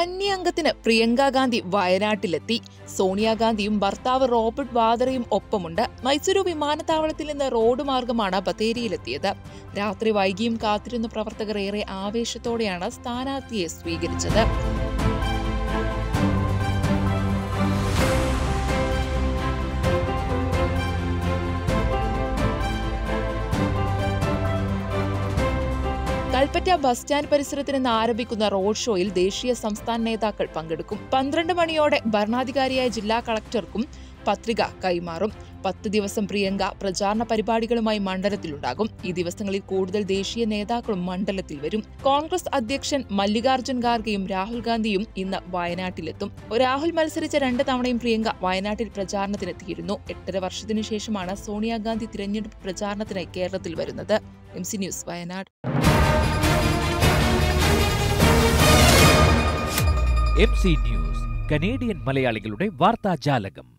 കന്യാംഗത്തിന് പ്രിയങ്ക ഗാന്ധി വയനാട്ടിലെത്തി സോണിയാഗാന്ധിയും ഭർത്താവ് റോബർട്ട് വാദ്രയും ഒപ്പമുണ്ട് മൈസൂരു വിമാനത്താവളത്തിൽ നിന്ന് റോഡ് മാർഗമാണ് ബത്തേരിയിലെത്തിയത് രാത്രി വൈകിയും കാത്തിരുന്ന പ്രവർത്തകർ ഏറെ ആവേശത്തോടെയാണ് സ്ഥാനാർത്ഥിയെ സ്വീകരിച്ചത് കൽപ്പറ്റ ബസ് സ്റ്റാൻഡ് പരിസരത്ത് നിന്ന് ആരംഭിക്കുന്ന റോഡ് ഷോയിൽ ദേശീയ സംസ്ഥാന നേതാക്കൾ പങ്കെടുക്കും പന്ത്രണ്ട് മണിയോടെ ഭരണാധികാരിയായ ജില്ലാ കളക്ടർക്കും പത്രിക കൈമാറും പത്ത് ദിവസം പ്രിയങ്ക പ്രചാരണ പരിപാടികളുമായി മണ്ഡലത്തിലുണ്ടാകും ഈ ദിവസങ്ങളിൽ കൂടുതൽ ദേശീയ നേതാക്കളും മണ്ഡലത്തിൽ വരും കോൺഗ്രസ് അധ്യക്ഷൻ മല്ലികാർജ്ജുൻ ഖാർഗെയും രാഹുൽ ഗാന്ധിയും ഇന്ന് വയനാട്ടിലെത്തും രാഹുൽ മത്സരിച്ച രണ്ട് തവണയും പ്രിയങ്ക വയനാട്ടിൽ പ്രചാരണത്തിനെത്തിയിരുന്നു എട്ടര വർഷത്തിനു ശേഷമാണ് സോണിയാഗാന്ധി തിരഞ്ഞെടുപ്പ് പ്രചാരണത്തിനായി കേരളത്തിൽ വരുന്നത് M C news Wayanad M C news Canadian മലയാളികളുടെ വാർത്താജാലകം